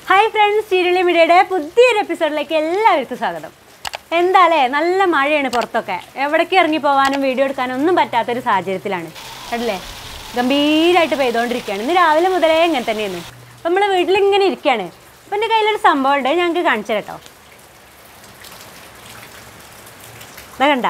Hi friends ചീരുളി മീഡിയയുടെ പുതിയൊരു എപ്പിസോഡിലേക്ക് എല്ലാവർക്കും സ്വാഗതം എന്താല്ലേ നല്ല മഴയാണ് പുറത്തൊക്കെ എവിടേക്ക് ഇറങ്ങി പോകാനും വീഡിയോ എടുക്കാനും ഒന്നും പറ്റാത്തൊരു സാഹചര്യത്തിലാണ് കണ്ടില്ലേ ഗംഭീരമായിട്ട് പെയ്തുകൊണ്ടിരിക്കുകയാണ് ഇന്ന് രാവിലെ മുതലേ ഇങ്ങനെ തന്നെയാണ് അപ്പം നമ്മൾ വീട്ടിലിങ്ങനെ ഇരിക്കുകയാണ് അപ്പം എൻ്റെ കയ്യിലൊരു സംഭവം ഉണ്ട് ഞങ്ങൾക്ക് കാണിച്ചു കേട്ടോ ഇതാ കണ്ട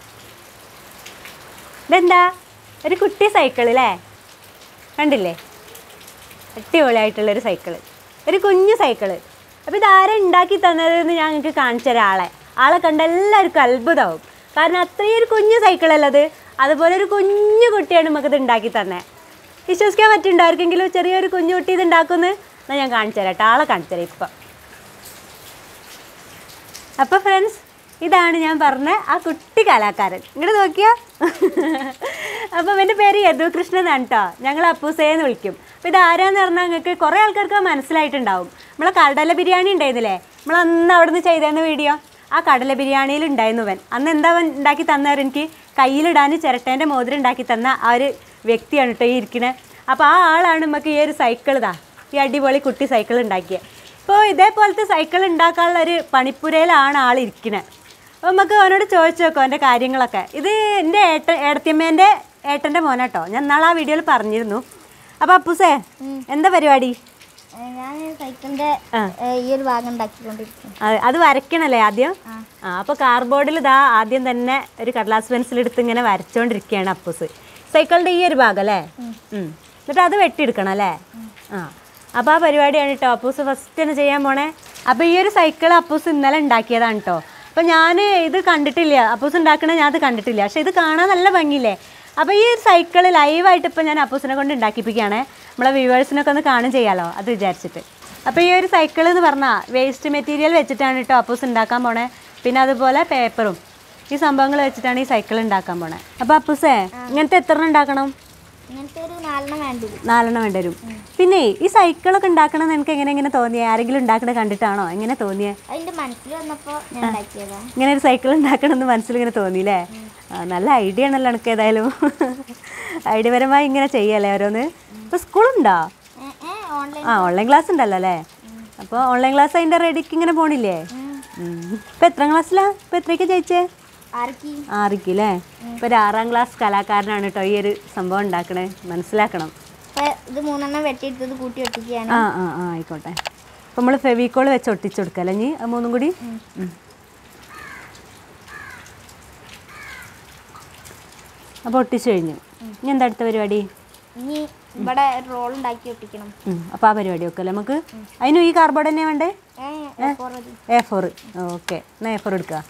ഇതെന്താ ഒരു കുട്ടി സൈക്കിൾ അല്ലേ കണ്ടില്ലേ അടിപൊളിയായിട്ടുള്ളൊരു സൈക്കിള് ഒരു കുഞ്ഞു സൈക്കിള് അപ്പോൾ ഇതാരാ ഉണ്ടാക്കി തന്നതെന്ന് ഞാൻ നിങ്ങൾക്ക് കാണിച്ചു തരാം ആളെ ആളെ കണ്ട എല്ലാവർക്കും അത്ഭുതമാവും കാരണം അത്രയും ഒരു കുഞ്ഞു സൈക്കിളല്ലത് അതുപോലെ ഒരു കുഞ്ഞു കുട്ടിയാണ് നമുക്കിത് ഉണ്ടാക്കി തന്നെ വിശ്വസിക്കാൻ പറ്റുന്നുണ്ടോ ആർക്കെങ്കിലും ചെറിയൊരു കുഞ്ഞു കുട്ടി ഇത് ഉണ്ടാക്കുമെന്ന് എന്നാൽ ഞാൻ കാണിച്ചു തരാം കേട്ടോ ആളെ കാണിച്ചു തരാം ഇപ്പം അപ്പോൾ ഫ്രണ്ട്സ് ഇതാണ് ഞാൻ പറഞ്ഞ ആ കുട്ടി കലാകാരൻ ഇങ്ങോട്ട് നോക്കിയാ അപ്പം എൻ്റെ പേര് യദുകൃഷ്ണൻ എന്നാണ് കേട്ടോ ഞങ്ങൾ അപ്പൂസേന്ന് വിളിക്കും അപ്പോൾ ഇത് ആരാന്ന് പറഞ്ഞാൽ നിങ്ങൾക്ക് കുറേ ആൾക്കാർക്ക് മനസ്സിലായിട്ടുണ്ടാവും നമ്മളെ കടല ബിരിയാണി ഉണ്ടായിരുന്നില്ലേ നമ്മൾ അന്ന് അവിടെ നിന്ന് ചെയ്തേന്ന വീഡിയോ ആ കടല ബിരിയാണിയിൽ ഉണ്ടായിരുന്നു അവൻ അന്ന് എന്താ അവൻ ഉണ്ടാക്കി തന്നവർ എനിക്ക് കയ്യിലിടാൻ ചിരട്ടേൻ്റെ മോതിരം ഉണ്ടാക്കി തന്ന ആ ഒരു വ്യക്തിയാണ് കേട്ടോ ഈ ഇരിക്കുന്നത് അപ്പോൾ ആ ആളാണ് നമുക്ക് ഈ ഒരു സൈക്കിൾ ഇതാ ഈ അടിപൊളി കുട്ടി സൈക്കിൾ ഉണ്ടാക്കിയത് ഇപ്പോൾ ഇതേപോലത്തെ സൈക്കിൾ ഉണ്ടാക്കാനുള്ള ഒരു പണിപ്പുരയിലാണ് ആൾ ഇരിക്കുന്നത് അപ്പോൾ നമുക്ക് അവനോട് ചോദിച്ചു നോക്കോ എൻ്റെ കാര്യങ്ങളൊക്കെ ഇത് എൻ്റെ ഏട്ട ഏടത്തിയമ്മേൻ്റെ ഏട്ടൻ്റെ മോനാട്ടോ ഞാൻ നാളെ ആ വീഡിയോയിൽ പറഞ്ഞിരുന്നു അപ്പോൾ അപ്പൂസേ എന്താ പരിപാടി ഞാൻ സൈക്കിളിന്റെ ആ. ഈ ഒരു ഭാഗം ഉണ്ടാക്കിക്കൊണ്ടിരിക്കും അത് അത് വരയ്ക്കണല്ലേ ആദ്യം ആ അപ്പോൾ കാർഡ്ബോർഡിൽ ഇതാ ആദ്യം തന്നെ ഒരു കടലാസ് പെൻസിൽ എടുത്ത് ഇങ്ങനെ വരച്ചുകൊണ്ടിരിക്കുകയാണ് അപ്പൂസ് സൈക്കിളിൻ്റെ ഈ ഒരു ഭാഗം അല്ലേ ഉം. എന്നിട്ട് അത് വെട്ടിയെടുക്കണം അല്ലേ ആ അപ്പോൾ ആ പരിപാടിയാണ് കേട്ടോ അപ്പൂസ് ഫസ്റ്റ് തന്നെ ചെയ്യാൻ പോണേ അപ്പോൾ ഈ ഒരു സൈക്കിൾ അപ്പൂസ് ഇന്നലെ ഉണ്ടാക്കിയതാണ് കേട്ടോ അപ്പോൾ ഞാൻ ഇത് കണ്ടിട്ടില്ല അപ്പൂസ് ഉണ്ടാക്കണ ഞാൻ അത് കണ്ടിട്ടില്ല പക്ഷേ ഇത് കാണാൻ നല്ല ഭംഗിയില്ലേ അപ്പോൾ ഈ ഒരു സൈക്കിൾ ലൈവായിട്ട് ഇപ്പോൾ ഞാൻ അപ്പൂസിനെ കൊണ്ട് ഉണ്ടാക്കിപ്പിക്കുകയാണേ നമ്മളെ വ്യൂവേഴ്സിനൊക്കെ ഒന്ന് കാണും ചെയ്യാലോ അത് വിചാരിച്ചിട്ട് അപ്പോൾ ഈ ഒരു സൈക്കിൾ എന്ന് പറഞ്ഞാൽ വേസ്റ്റ് മെറ്റീരിയൽ വെച്ചിട്ടാണ് കേട്ടോ അപ്പൂസ് ഉണ്ടാക്കാൻ പോണേ പിന്നെ അതുപോലെ പേപ്പറും ഈ സംഭവങ്ങൾ വെച്ചിട്ടാണ് ഈ സൈക്കിൾ ഉണ്ടാക്കാൻ പോണേ അപ്പോൾ അപ്പൂസേ ഇങ്ങനത്തെ എത്ര എണ്ണം ഉണ്ടാക്കണം ഇങ്ങനത്തെ ഒരു നാലെണ്ണം വേണ്ടി വരും നാലെണ്ണം വേണ്ടി വരും പിന്നെ ഈ സൈക്കിളൊക്കെ ഉണ്ടാക്കണം എന്ന് എനിക്ക് എങ്ങനെ എങ്ങനെ തോന്നിയേ ആരെങ്കിലും ഉണ്ടാക്കണത് കണ്ടിട്ടാണോ എങ്ങനെ തോന്നിയേ അതിന്റെ മനസ്സിൽ വന്നപ്പോ ഞാൻ ഉണ്ടാക്കിയതാ ഇങ്ങനെ ഒരു സൈക്കിൾ ഉണ്ടാക്കണം എന്ന് മനസ്സിൽ ഇങ്ങനെ തോന്നിയില്ലേ ആ, നല്ല ഐഡിയ ആണല്ലോ എനിക്ക് ഏതായാലും ഐഡിയപരമായി ഇങ്ങനെ ചെയ്യല്ലേ ഓരോന്ന് ഇപ്പോൾ സ്കൂളുണ്ടോ ഓൺലൈൻ ആ ഓൺലൈൻ ക്ലാസ് ഉണ്ടല്ലോ അല്ലേ അപ്പോൾ ഓൺലൈൻ ക്ലാസ് അതിൻ്റെ റെഡിക്ക് ഇങ്ങനെ പോണില്ലേ ഇപ്പം എത്ര ക്ലാസ്സിലാ ഇപ്പം എത്രയ്ക്ക് ജയിച്ചേ ആർക്ക് ആറിക്ക് അല്ലേ ഇപ്പോൾ ഒരു ആറാം ക്ലാസ് കലാകാരനാണ് കേട്ടോ ഈ ഒരു സംഭവം ഉണ്ടാക്കണേ മനസ്സിലാക്കണം ഇപ്പൊ ഇത് മൂന്നെണ്ണം വെട്ടിയെടുത്തത് കൂട്ടി ഒട്ടിക്കുകയാണ് ആ ആ ആ ആയിക്കോട്ടെ അപ്പം നമ്മൾ ഫെവിക്കോൾ വെച്ച് ഒട്ടിച്ചു കൊടുക്കല്ലേ ഇനി അത് മൂന്നും കൂടി ഉം. അപ്പോൾ ഒട്ടിച്ചു കഴിഞ്ഞു ഇനി എന്താ അടുത്ത പരിപാടി ഇനി ഇവിടെ റോൾ ഉണ്ടാക്കി ഒട്ടിക്കണം അപ്പോൾ ആ പരിപാടി ഒക്കെ അല്ലേ നമുക്ക് അതിനും ഈ കാർബോർഡ് തന്നെ വേണ്ടേ ഏ ഫോർ മതി. എ ഫോർ ഓക്കെ എന്നാൽ എ ഫോർ എടുക്കുക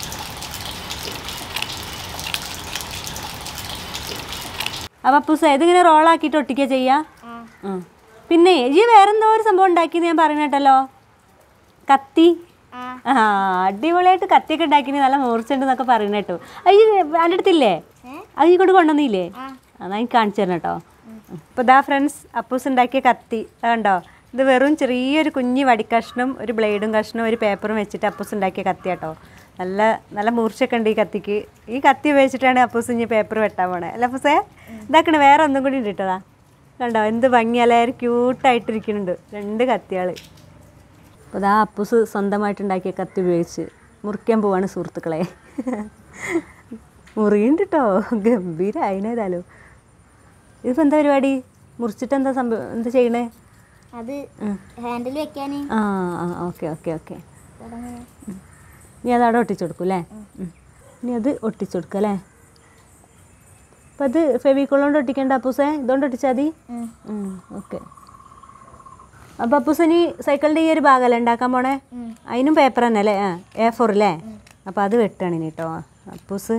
അപ്പോൾ അപ്പൂസ ഇതിങ്ങനെ റോളാക്കിയിട്ട് ഒട്ടിക്കുക ചെയ്യുക ആ ആ. പിന്നെ ഈ വേറെന്തോ ഒരു സംഭവം ഉണ്ടാക്കിയെന്ന് ഞാൻ പറഞ്ഞു കേട്ടല്ലോ കത്തി ആ ആ അടിപൊളിയായിട്ട് കത്തിയൊക്കെ ഉണ്ടാക്കിന് നല്ല മൂർച്ചുണ്ടെന്നൊക്കെ പറയുന്ന കേട്ടു അയ്യ എൻ്റെ അടുത്തില്ലേ ഏ? അത് ഈ കൊണ്ട് കൊണ്ടുവന്നില്ലേ ആ എന്നാൽ എനിക്ക് കാണിച്ചു തരണം കേട്ടോ ഇപ്പോൾ ഇതാ ഫ്രണ്ട്സ് അപ്പൂസ് ഉണ്ടാക്കിയ കത്തി അത് കണ്ടോ ഇത് വെറും ചെറിയൊരു കുഞ്ഞി വടിക്കഷ്ണം ഒരു ബ്ലേഡും കഷ്ണവും ഒരു പേപ്പറും വെച്ചിട്ട് അപ്പൂസ് ഉണ്ടാക്കിയ കത്തി കേട്ടോ നല്ല നല്ല മൂർച്ചയൊക്കെ ഉണ്ട് ഈ കത്തിക്ക് ഈ കത്തി ഉപയോഗിച്ചിട്ടാണ് അപ്പൂസ് ഇനി പേപ്പർ വെട്ടാൻ പോണേ അല്ല അപ്പൂസേ ഇതാക്കണ വേറെ ഒന്നും കൂടി ഉണ്ട് കേട്ടോതാ കണ്ടോ എന്ത് ഭംഗിയല്ലേ ക്യൂട്ടായിട്ടിരിക്കുന്നുണ്ട് രണ്ട് കത്തികൾ അപ്പോൾ ഇതാ അപ്പൂസ് സ്വന്തമായിട്ട് ഉണ്ടാക്കിയ കത്തി ഉപയോഗിച്ച് മുറിക്കാൻ പോവാണ് സുഹൃത്തുക്കളെ മുറിയുണ്ട് കേട്ടോ ഗംഭീരമായിനേതായാലും ഇതിപ്പോൾ എന്താ പരിപാടി മുറിച്ചിട്ട് എന്താ സംഭവം എന്താ ചെയ്യണേ അത് ഹാൻഡിൽ വെക്കാൻ ആ ആ ഓക്കെ ഓക്കെ ഓക്കെ ഇനി അത് അവിടെ ഒട്ടിച്ചു കൊടുക്കും അല്ലേ ഉം. ഇനി അത് ഒട്ടിച്ചു കൊടുക്കുക അല്ലേ അപ്പം അത് ഫെവിക്കോൾ കൊണ്ട് ഒട്ടിക്കേണ്ട അപ്പൂസേ ഇതുകൊണ്ട് ഒട്ടിച്ചാൽ മതി ഓക്കെ അപ്പോൾ അപ്പൂസ് ഇനി സൈക്കിളിൻ്റെ ഈ ഒരു ഭാഗമല്ലേ ഉണ്ടാക്കാൻ പോണേ അതിനും പേപ്പർ തന്നെ അല്ലേ ആ എ ഫോർ അല്ലേ അപ്പോൾ അത് വെട്ടാണ് ഇനി കേട്ടോ അപ്പൂസ്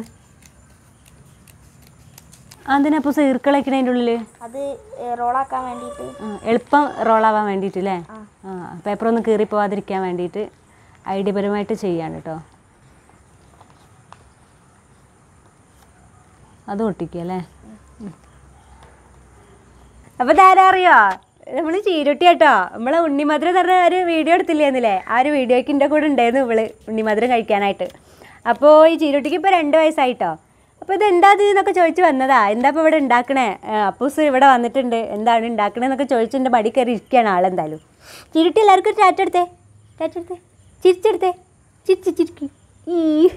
അതിന് അപ്പൂസ് ഈർക്കളയ്ക്കണ അതിൻ്റെ ഉള്ളിൽ അത് റോളാക്കാൻ വേണ്ടിയിട്ട് ആ, എളുപ്പം റോളാവാൻ വേണ്ടിയിട്ട് അല്ലേ ആ പേപ്പർ ഒന്ന് കീറി പോവാതിരിക്കാൻ വേണ്ടിയിട്ട് ഐഡിയപരമായിട്ട് ചെയ്യാണ് കേട്ടോ അത് ഒട്ടിക്കുക അല്ലേ അപ്പോൾ ഇതാരാ അറിയോ നമ്മൾ ചീരുട്ടി കേട്ടോ നമ്മളെ ഉണ്ണിമധുരം പറഞ്ഞ ഒരു വീഡിയോ എടുത്തില്ലേന്നില്ലേ ആ ഒരു വീഡിയോയ്ക്ക് എൻ്റെ കൂടെ ഉണ്ടായിരുന്നു ഇവള് ഉണ്ണിമധുരം കഴിക്കാനായിട്ട് അപ്പോൾ ഈ ചീരുട്ടിക്ക് ഇപ്പോൾ രണ്ട് വയസ്സായിട്ടോ അപ്പോൾ ഇത് എന്താ ഇത് എന്നൊക്കെ ചോദിച്ച് വന്നതാ എന്താ ഇപ്പോൾ ഇവിടെ ഉണ്ടാക്കണേ ആ, അപ്പൂസ് ഇവിടെ വന്നിട്ടുണ്ട് എന്താണ് ഉണ്ടാക്കണേന്നൊക്കെ ചോദിച്ച് എൻ്റെ മടി കയറി ഇരിക്കുകയാണ് ആളെന്തായാലും ചിരുട്ടി എല്ലാവർക്കും ഒരു ടാറ്റ എടുത്തേ ടാറ്റ എടുത്തേ ചിരിച്ചെടുത്തേ ചിരിച്ച് ചിരിക്കി ഈ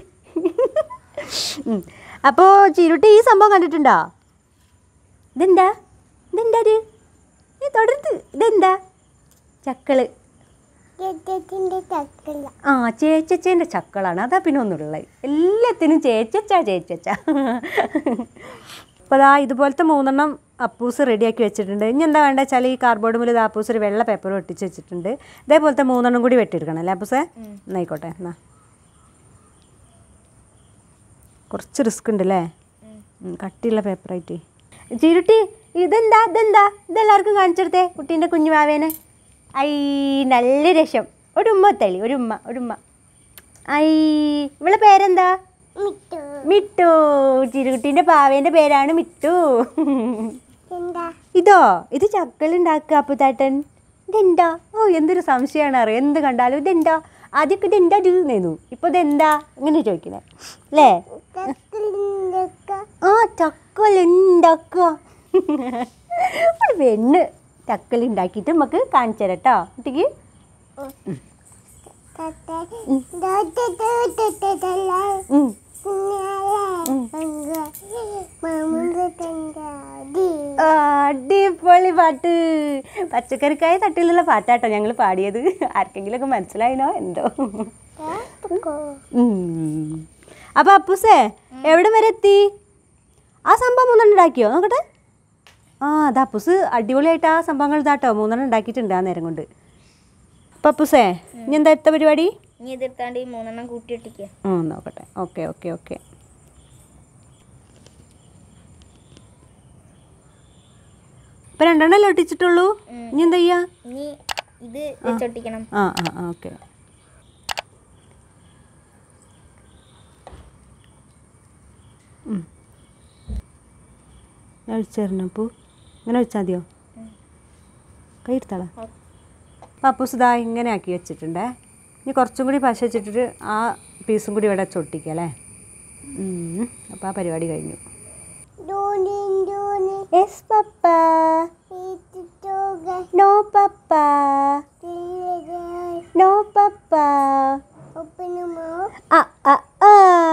അപ്പോൾ ചിരുട്ടി ഈ സംഭവം കണ്ടിട്ടുണ്ടോ ഇതെന്താ ഇതെന്താ ഇത് ഈ തുടർന്ന് ഇതെന്താ ചക്കള് ആ ചേച്ചച്ചേൻ്റെ ചക്കളാണ് അതാ പിന്നെ ഒന്നുള്ളത് എല്ലാത്തിനും ചേച്ചച്ച ചേച്ചച്ച അപ്പോൾ അതാ ഇതുപോലത്തെ മൂന്നെണ്ണം അപ്പൂസ് റെഡിയാക്കി വെച്ചിട്ടുണ്ട് ഇനി എന്താ വേണ്ടത് വെച്ചാൽ ഈ കാർഡ്ബോർഡ് മുതൽ അപ്പൂസ് ഒരു വെള്ള പേപ്പർ ഒട്ടിച്ച് വെച്ചിട്ടുണ്ട് ഇതേപോലത്തെ മൂന്നെണ്ണം കൂടി വെട്ടിയെടുക്കണം അല്ലേ അപ്പൂസേ എന്നായിക്കോട്ടെ എന്നാ കുറച്ച് റിസ്ക് ഉണ്ട് അല്ലേ ഉം, കട്ടിയുള്ള പേപ്പറായിട്ട് ചിരുട്ടി ഇതെന്താ ഇതെന്താ ഇതെല്ലാവർക്കും കാണിച്ചെടുത്തേ കുട്ടീൻ്റെ കുഞ്ഞു മാവേനെ ഐ നല്ല രസം ഒരു ഉമ്മ തളി ഒരു ഉമ്മ ഒരു ഉമ്മ ഐ ഇവളെ പേരെന്താ മിട്ടു ചിരുകുട്ടീൻ്റെ പാവേൻ്റെ പേരാണ് മിട്ടു ഇതോ ഇത് ചക്കലുണ്ടാക്കുക അപ്പുതാട്ടൻ ഇതെന്താ ഓ എന്തൊരു സംശയമാണ് അറിയാം എന്ത് കണ്ടാലും ഇതെന്താ ആദ്യമൊക്കെ ഇതെന്താ ഇതെന്നു ഇപ്പോൾ ഇതെന്താ ഇങ്ങനെ ചോദിക്കണേ അല്ലേ ആ ചക്കലുണ്ടാക്കുക ഒരു പെണ്ണ് ചക്കലുണ്ടാക്കിയിട്ട് നമുക്ക് കാണിച്ചു തരാം കേട്ടോ കുട്ടിക്ക് ഉം. ആ, അടിപൊളി പാട്ട് പച്ചക്കറിക്കായ തട്ടിലുള്ള പാട്ടാട്ടോ ഞങ്ങൾ പാടിയത് ആർക്കെങ്കിലുമൊക്കെ മനസ്സിലായിനോ എന്തോ ഉം. അപ്പൊ അപ്പൂസേ എവിടെ വരെ എത്തി ആ സംഭവം മൂന്നെണ്ണം ഉണ്ടാക്കിയോ നോക്കട്ടെ ആ അത് അപ്പൂസ് അടിപൊളിയായിട്ട് ആ സംഭവങ്ങൾ ഇതാട്ടോ മൂന്നെണ്ണം ഉണ്ടാക്കിയിട്ടുണ്ട് ആ നേരം കൊണ്ട് അപ്പൊ അപ്പൂസേ ഇനി എന്താ എത്ത പരിപാടി ഇനി എതിർത്താണ്ട് ഈ മൂന്നെണ്ണം കൂട്ടിയിട്ടിക്കുക ആ നോക്കട്ടെ ഓക്കെ ഓക്കെ ഓക്കെ ഇപ്പൊ രണ്ടെണ്ണല്ലേ ഒട്ടിച്ചിട്ടുള്ളൂ ഇനി എന്താ ചെയ്യാ ഇനി ഇത് വെച്ചൊട്ടിക്കണം ആ ആ ആ ഓക്കെ ഒഴിച്ചേരണപ്പൂ ഇങ്ങനെ വെച്ചാൽ മതിയോ കൈ എടുത്താളാ പപ്പൂസ് ഇതാ ഇങ്ങനെ ആക്കി വെച്ചിട്ടുണ്ടേ ഇനി കുറച്ചും കൂടി പശ വെച്ചിട്ട് ആ പീസും കൂടി ഇവിടെ ചൊട്ടിക്കുക അല്ലേ അപ്പോൾ ആ പരിപാടി കഴിഞ്ഞു yes papa no papa no papa ആ ആ ആ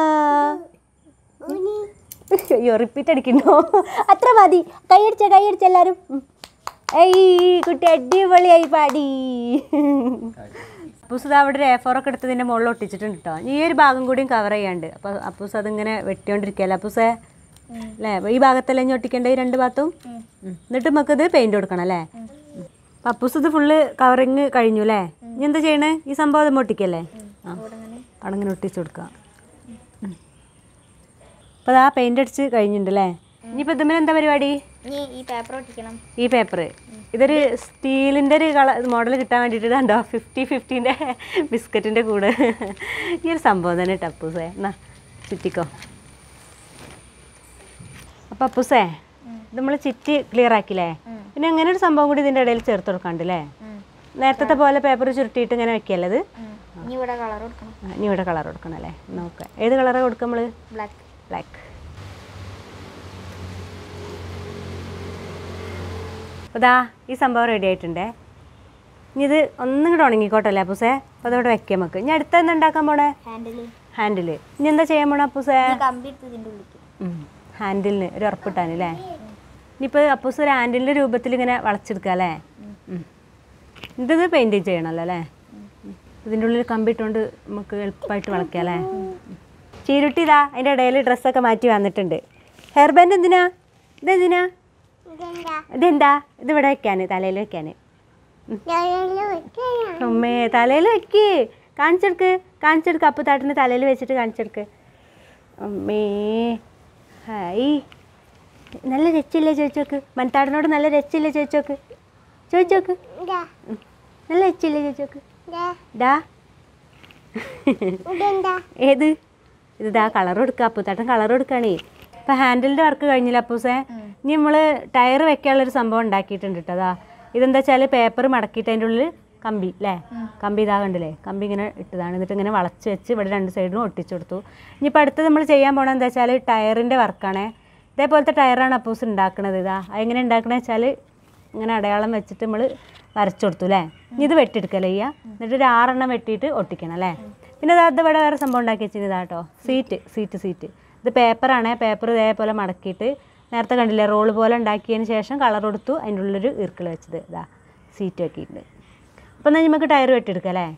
അയ്യോ റിപ്പീറ്റ് അടിക്കണോ അത്ര മതി കൈയടിച്ച കൈയടിച്ച എല്ലാവരും ഉം. ഏയ് കുട്ടി അടിപൊളിയായി പാടി അപ്പൂസ് ഇത് അവിടെ ഒരു എ ഫോറൊക്കെ എടുത്തതിൻ്റെ മുകളിൽ ഒട്ടിച്ചിട്ടുണ്ട് കേട്ടോ ഈ ഒരു ഭാഗം കൂടിയും കവർ ചെയ്യാണ്ട് അപ്പോൾ അപ്പൂസ് അതിങ്ങനെ വെട്ടിക്കൊണ്ടിരിക്കുകയല്ലേ അപ്പൂസേ അല്ലേ ഈ ഭാഗത്തല്ലേ ഇനി ഒട്ടിക്കേണ്ട ഈ രണ്ട് ഭാഗത്തും ഉം. എന്നിട്ട് നമുക്കിത് പെയിൻറ് കൊടുക്കണം അല്ലേ അപ്പം അപ്പൂസ് ഇത് ഫുള്ള് കവറിങ് കഴിഞ്ഞു അല്ലേ ഇനി എന്താ ചെയ്യണേ ഈ സംഭവം അത് ഒട്ടിക്കല്ലേ ആ അവിടെ ഇങ്ങനെ ഒട്ടിച്ച് കൊടുക്കാം അപ്പോൾ ആ പെയിൻ്റ് അടിച്ച് കഴിഞ്ഞിട്ടുണ്ട് അല്ലേ ഇനിയിപ്പോൾ ഇതുമ്മൽ എന്താ പരിപാടി ഇനി ഈ പേപ്പർ ഒട്ടിക്കണം ഈ പേപ്പർ ഇതൊരു സ്റ്റീലിൻ്റെ ഒരു കളർ മോഡൽ കിട്ടാൻ വേണ്ടിയിട്ട് ഇതാണ്ടോ ഫിഫ്റ്റി ഫിഫ്റ്റീൻ്റെ ബിസ്ക്കറ്റിൻ്റെ കൂടെ ഈ ഒരു സംഭവം തന്നെ ടപ്പൂസേ എന്നാ ചുറ്റിക്കോ അപ്പം അപ്പൂസേ ഇത് നമ്മൾ ചിറ്റി ക്ലിയർ ആക്കില്ലേ പിന്നെ അങ്ങനെ ഒരു സംഭവം കൂടി ഇതിൻ്റെ ഇടയിൽ ചേർത്ത് കൊടുക്കാണ്ടല്ലേ നേരത്തെ പോലെ പേപ്പർ ചുരുട്ടിയിട്ട് ഇങ്ങനെ വെക്കുകയല്ലേ ഇത് ഇനി ഇവിടെ കളർ കൊടുക്കണം ആ, ഇനി ഇവിടെ കളർ കൊടുക്കണം അല്ലേ നോക്കാം ഏത് കളറാണ് കൊടുക്കുക നമ്മൾ ബ്ലാക്ക് ബ്ലാക്ക് അപ്പോൾ ദാ ഈ സംഭവം റെഡി ആയിട്ടുണ്ടേ ഇനി ഇത് ഒന്നും കൂടെ ഉണങ്ങിക്കോട്ടെ അല്ലേ അപ്പൂസേ അപ്പോൾ അതോടെ വെക്കാം നമുക്ക് ഇനി അടുത്ത എന്താ ഉണ്ടാക്കാൻ പോണേ ഹാൻഡിൽ ഹാൻഡിൽ ഇനി എന്താ ചെയ്യാൻ പോണേ അപ്പൂസേ ഈ കമ്പി എടുത്ത് ഇതിൻ്റെ ഉള്ളിലേക്ക് ഹാൻഡിലിന് ഒരു ഉറപ്പിട്ടാനല്ലേ ഇനിയിപ്പോൾ അപ്പൂസ് ഒരു ഹാൻഡിലിൻ്റെ രൂപത്തിൽ ഇങ്ങനെ വളച്ചെടുക്കുക അല്ലേ ഉം. ഇതിത് പെയിൻറ് ചെയ്യണമല്ലോ അല്ലേ ഉം. ഇതിൻ്റെ ഉള്ളിൽ കമ്പി ഇട്ടുകൊണ്ട് നമുക്ക് എളുപ്പമായിട്ട് വളയ്ക്കാം അല്ലേ ചീരുട്ടി ഇതാ അതിൻ്റെ ഇടയിൽ ഡ്രസ്സൊക്കെ മാറ്റി വന്നിട്ടുണ്ട് ഹെയർ ബാൻഡ് എന്തിനാ ഇതെന്തിനാ ഇതെന്താ ഇത് ഇവിടെ വെക്കാൻ തലയിൽ വെക്കാൻ അമ്മേ തലയിൽ വെക്ക് കാണിച്ചെടുക്ക് കാണിച്ചെടുക്ക് അപ്പ് താട്ടിന് തലയിൽ വെച്ചിട്ട് കാണിച്ചെടുക്ക് അമ്മേ ഹായ് നല്ല രച്ചില്ലേ ചോദിച്ചോക്ക് മൻതാടിനോട് നല്ല രച്ചില്ലേ ചോദിച്ചോക്ക് ചോദിച്ചോക്ക് ഉം. നല്ല രച്ചില്ലേ ചോദിച്ചോക്ക് ഡാ ഏത് ഇത് ദാ കളർ കൊടുക്കുക അപ്പൂത്താട്ടൻ കളർ കൊടുക്കുകയാണേ ഇപ്പം ഹാൻഡിലിൻ്റെ വർക്ക് കഴിഞ്ഞില്ല അപ്പൂസേ ഇനി നമ്മൾ ടയർ വെക്കാനുള്ളൊരു സംഭവം ഉണ്ടാക്കിയിട്ടുണ്ട് കേട്ടോ അതാ ഇതെന്താ വെച്ചാൽ പേപ്പർ മടക്കിയിട്ട് അതിൻ്റെ ഉള്ളിൽ കമ്പി അല്ലേ കമ്പി ഇതാ കണ്ടില്ലേ കമ്പി ഇങ്ങനെ ഇട്ടതാണ് എന്നിട്ട് ഇങ്ങനെ വളച്ച് വെച്ച് ഇവിടെ രണ്ട് സൈഡിലും ഒട്ടിച്ചു കൊടുത്തു ഇനിയിപ്പോൾ അടുത്ത് നമ്മൾ ചെയ്യാൻ പോണത് എന്താ വെച്ചാൽ ടയറിൻ്റെ വർക്കാണേ ഇതേപോലത്തെ ടയറാണ് അപ്പൂസ് ഉണ്ടാക്കുന്നത് ഇതാ അതെങ്ങനെ ഉണ്ടാക്കണത് വെച്ചാൽ ഇങ്ങനെ അടയാളം വെച്ചിട്ട് നമ്മൾ വരച്ചു കൊടുത്തു അല്ലേ ഇനി ഇത് വെട്ടിയെടുക്കല്ലേ ചെയ്യുക എന്നിട്ട് ഒരു ആറെണ്ണം വെട്ടിയിട്ട് ഒട്ടിക്കണം അല്ലേ പിന്നെ അത് ഇവിടെ വേറെ സംഭവം ഉണ്ടാക്കി വെച്ചിട്ട് ഇതാട്ടോ സീറ്റ് സീറ്റ് സീറ്റ് ഇത് പേപ്പറാണ് പേപ്പർ ഇതേപോലെ മടക്കിയിട്ട് നേരത്തെ കണ്ടില്ലേ റോള് പോലെ ഉണ്ടാക്കിയതിന് ശേഷം കളർ കൊടുത്തു അതിൻ്റെ ഉള്ളൊരു ഈർക്കിൾ വെച്ചത് ഇതാ സീറ്റ് വെക്കിയിട്ടുണ്ട് അപ്പം എന്നാൽ നമുക്ക് ടയർ വെട്ടിയെടുക്കാം അല്ലേ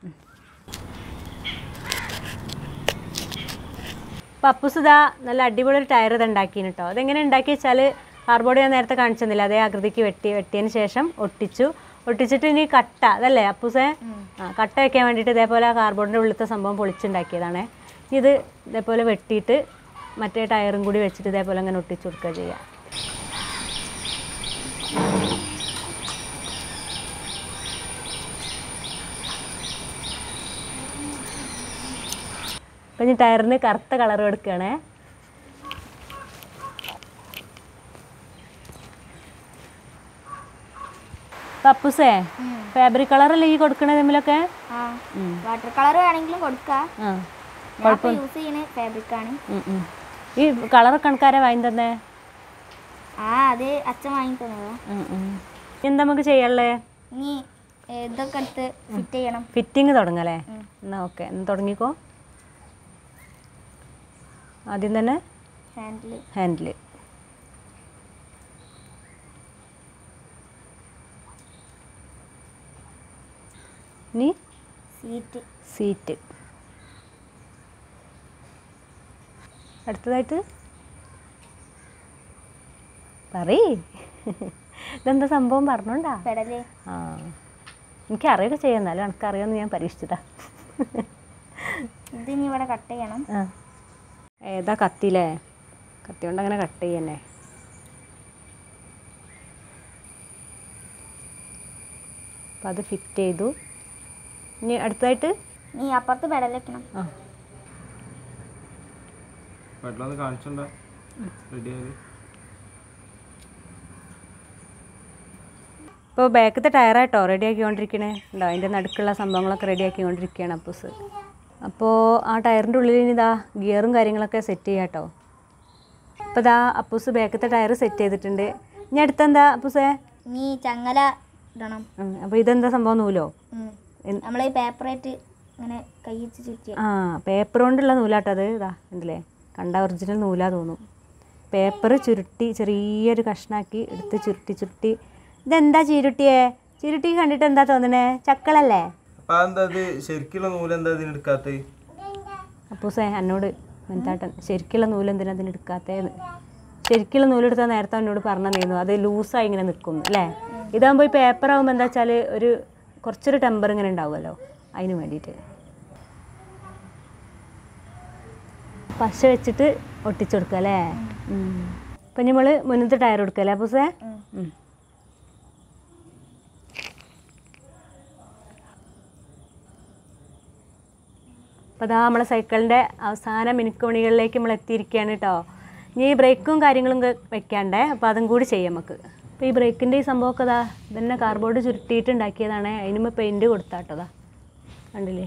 പപ്പുസ് ഇതാ നല്ല അടിപൊളി ഒരു ടയർ ഇത് ഉണ്ടാക്കിന് കേട്ടോ അതെങ്ങനെ ഉണ്ടാക്കി വെച്ചാൽ കാർബോർഡ് ഞാൻ നേരത്തെ കാണിച്ചെന്നില്ല അതേ ആകൃതിക്ക് വെട്ടി വെട്ടിയതിന് ശേഷം ഒട്ടിച്ചു ഒട്ടിച്ചിട്ട് ഇനി കട്ട അതല്ലേ അപ്പൂസേ ആ കട്ട വെക്കാൻ വേണ്ടിയിട്ട് ഇതേപോലെ ആ കാർബോർഡിൻ്റെ ഉള്ളിലത്തെ സംഭവം പൊളിച്ചുണ്ടാക്കിയതാണേ ഇനി ഇത് ഇതേപോലെ വെട്ടിയിട്ട് മറ്റേ ടയറും കൂടി വെച്ചിട്ട് ഇതേപോലെ അങ്ങനെ ഒട്ടിച്ചു കൊടുക്കുക ചെയ്യുക അപ്പം ഇനി ടയറിന് കറുത്ത കളർ കൊടുക്കുകയാണേ പപ്പുസേ ഫാബ്രിക് കളറല്ലേ ഈ കൊടുക്കണ തമ്മിലൊക്കെ ആ വാട്ടർ കളർ വേണമെങ്കിലും കൊടുക്കാം ആ ഞാൻ ഇപ്പോൾ യൂസ് ചെയ്യുന്ന ഫാബ്രിക് ആണ് ഉം, ഉം. ഈ കളറൊക്കെ കണക്കാരെ വാങ്ങി തന്നെ ആ അത് അച്ഛൻ വാങ്ങി തന്നതാ എന്താ നമുക്ക് ചെയ്യാനുള്ളേ ഇനി ഏ, ഇതൊക്കെ എടുത്ത് ഫിറ്റ് ചെയ്യണം ഫിറ്റിങ് തുടങ്ങല്ലേ എന്നാ ഓക്കെ എന്നാ തുടങ്ങിക്കോ ആദ്യം തന്നെ ഹാൻഡിൽ ഹാൻഡിൽ ഇനി സീറ്റ് സീറ്റ് അടുത്തതായിട്ട് പറയ് ഇതെന്താ സംഭവം പറഞ്ഞോണ്ടാ പെടല് ആ എനിക്കറിയൊക്കെ ചെയ്യാം എന്നാലും എനിക്കറിയാമെന്ന് ഞാൻ പരീക്ഷിച്ചതാ ഇത് ഇനി ഇവിടെ കട്ട് ചെയ്യണം ആ ഏതാ കത്തിയില്ലേ കത്തി കൊണ്ട് അങ്ങനെ കട്ട് ചെയ്യന്നെ അപ്പം അത് ഫിറ്റ് ചെയ്തു ഇനി അടുത്തതായിട്ട് ഇനി അപ്പുറത്ത് പെടൽ വെക്കണം ആ വെള്ളം കാണിച്ചുണ്ടോ റെഡി ആയി ഇപ്പോൾ ബാക്കത്തെ ടയറായിട്ടോ റെഡി ആക്കിക്കൊണ്ടിരിക്കണേ ഉണ്ടോ അതിൻ്റെ നടുക്കുള്ള സംഭവങ്ങളൊക്കെ റെഡി ആക്കിക്കൊണ്ടിരിക്കുകയാണ് അപ്പൂസ് അപ്പോൾ ആ ടയറിൻ്റെ ഉള്ളിൽ ഇനി ഇതാ ഗിയറും കാര്യങ്ങളൊക്കെ സെറ്റ് ചെയ്യാം കേട്ടോ അപ്പോൾ ഇതാ അപ്പൂസ് ബാക്കത്തെ ടയർ സെറ്റ് ചെയ്തിട്ടുണ്ട് ഇനി അടുത്തെന്താ അപ്പൂസേ ഇനി ചങ്ങല ഇടണം അപ്പോൾ ഇതെന്താ സംഭവം നൂലോ ഉം. എൻ- നമ്മളെ ഈ പേപ്പറായിട്ട് ഇങ്ങനെ കൈ വെച്ച് ചുറ്റി ആ പേപ്പർ കൊണ്ടുള്ള നൂലാട്ടോ അത് ഇതാ ഉണ്ടല്ലേ കണ്ട ഒറിജിനൽ നൂലാ തോന്നും പേപ്പർ ചുരുട്ടി ചെറിയൊരു കഷ്ണാക്കി എടുത്ത് ചുരുട്ടി ചുരുട്ടി ഇതെന്താ ചീരുട്ടിയേ ചീരുട്ടി കണ്ടിട്ട് എന്താ തോന്നണേ ചക്കളല്ലേ അപ്പൊ അതെന്താ ഇത് ശരിക്കുള്ള നൂല് എന്താ ഇതിന് എടുക്കാത്ത അപ്പൂസേ എന്നോട് മെന്താട്ടൻ ശരിക്കുള്ള നൂല് എന്തിനാ അതിന് എടുക്കാത്തേന്ന് ശരിക്കുള്ള നൂലെടുത്താൽ നേരത്തെ എന്നോട് പറഞ്ഞിരുന്നു അത് ലൂസായി ഇങ്ങനെ നിൽക്കും അല്ലേ ഇതാകുമ്പോൾ ഈ പേപ്പർ ആകുമ്പോൾ എന്താ വെച്ചാൽ ഒരു കുറച്ചൊരു ടെമ്പർ ഇങ്ങനെ ഉണ്ടാവുമല്ലോ അതിന് വേണ്ടിയിട്ട് പശ വെച്ചിട്ട് ഒട്ടിച്ചെടുക്കുക അല്ലേ അപ്പം നമ്മൾ മുന്നത്തെ ടയർ കൊടുക്കുക അല്ലേ അപ്പൂസേ ഉം. അപ്പോൾ അതാ നമ്മളെ സൈക്കിളിൻ്റെ അവസാന മിനുക്കോണികളിലേക്ക് നമ്മൾ എത്തിയിരിക്കുകയാണ് കേട്ടോ ഇനി ഈ ബ്രേക്കും കാര്യങ്ങളും ഒക്കെ വെക്കാണ്ടേ അപ്പോൾ അതും കൂടി ചെയ്യാം നമുക്ക് അപ്പോൾ ഈ ബ്രേക്കിൻ്റെ ഈ സംഭവമൊക്കെ ഇതാ ഇതന്നെ കാർബോർഡ് ചുരുട്ടിയിട്ട് ഉണ്ടാക്കിയതാണ് അതിനുമ്പോൾ പെയിൻറ്റ് കൊടുത്താട്ടതാ കണ്ടില്ലേ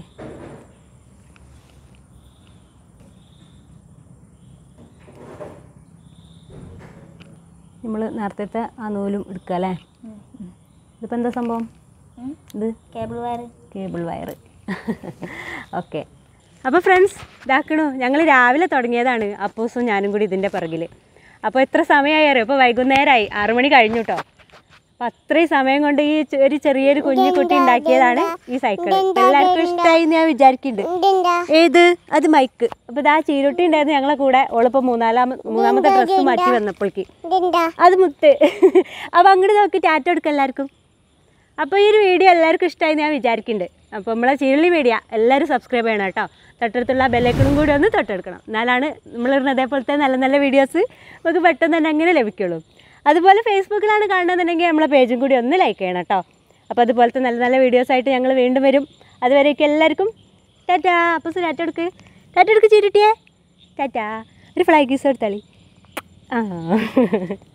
നമ്മൾ നേരത്തെ ആ നൂലും എടുക്കുക അല്ലേ ഇതിപ്പോൾ എന്താ സംഭവം ഇത് cable wire cable wire okay അപ്പോൾ ഫ്രണ്ട്സ് ഇതാക്കണു ഞങ്ങൾ രാവിലെ തുടങ്ങിയതാണ് അപ്പൂസും ഞാനും കൂടി ഇതിൻ്റെ പിറകിൽ അപ്പോൾ എത്ര സമയമായി അറിയോ ഇപ്പോൾ വൈകുന്നേരമായി ആറു മണി കഴിഞ്ഞു കേട്ടോ അപ്പോൾ അത്രയും സമയം കൊണ്ട് ഈ ചെ- ഒരു ചെറിയൊരു കുഞ്ഞു കുട്ടി ഉണ്ടാക്കിയതാണ് ഈ സൈക്കിൾ എല്ലാവർക്കും ഇഷ്ടമായി എന്ന് ഞാൻ വിചാരിക്കുന്നുണ്ട് ഏത് അത് മൈക്ക് അപ്പോൾ ഇതാ ചീരുട്ടി ഉണ്ടായിരുന്നു ഞങ്ങളെ കൂടെ ഓളിപ്പോൾ മൂന്നാലാമ മൂന്നാമത്തെ ഡ്രസ്സ് മാറ്റി വന്നപ്പോഴേക്ക് അത് മുത്ത് അപ്പോൾ അങ്ങോട്ട് നോക്കി ടാറ്റ കൊടുക്കാം എല്ലാവർക്കും അപ്പോൾ ഈ ഒരു വീഡിയോ എല്ലാവർക്കും ഇഷ്ടമായി ഞാൻ വിചാരിക്കുന്നുണ്ട് അപ്പോൾ നമ്മളെ ചീരളി മീഡിയ എല്ലാവരും സബ്സ്ക്രൈബ് ചെയ്യണം കേട്ടോ തൊട്ടടുത്തുള്ള ബെല്ലൈക്കണും കൂടി ഒന്ന് തൊട്ടെടുക്കണം എന്നാലാണ് നമ്മളിടുന്ന അതേപോലത്തെ നല്ല നല്ല വീഡിയോസ് നമുക്ക് പെട്ടെന്ന് തന്നെ അങ്ങനെ ലഭിക്കുള്ളൂ അതുപോലെ ഫേസ്ബുക്കിലാണ് കാണുന്നതെന്നുണ്ടെങ്കിൽ നമ്മളെ പേജും കൂടി ഒന്ന് ലൈക്ക് ചെയ്യണം കേട്ടോ അപ്പോൾ അതുപോലത്തെ നല്ല നല്ല വീഡിയോസ് ആയിട്ട് ഞങ്ങൾ വീണ്ടും വരും അതുവരേക്കും എല്ലാവർക്കും ടാറ്റാ അപ്പോൾ ടാറ്റ എടുക്ക് ടാറ്റ എടുക്ക് ചീരിട്ടിയേ ടാറ്റാ ഒരു ഫ്ലൈ കീസ് എടുത്താളി ആ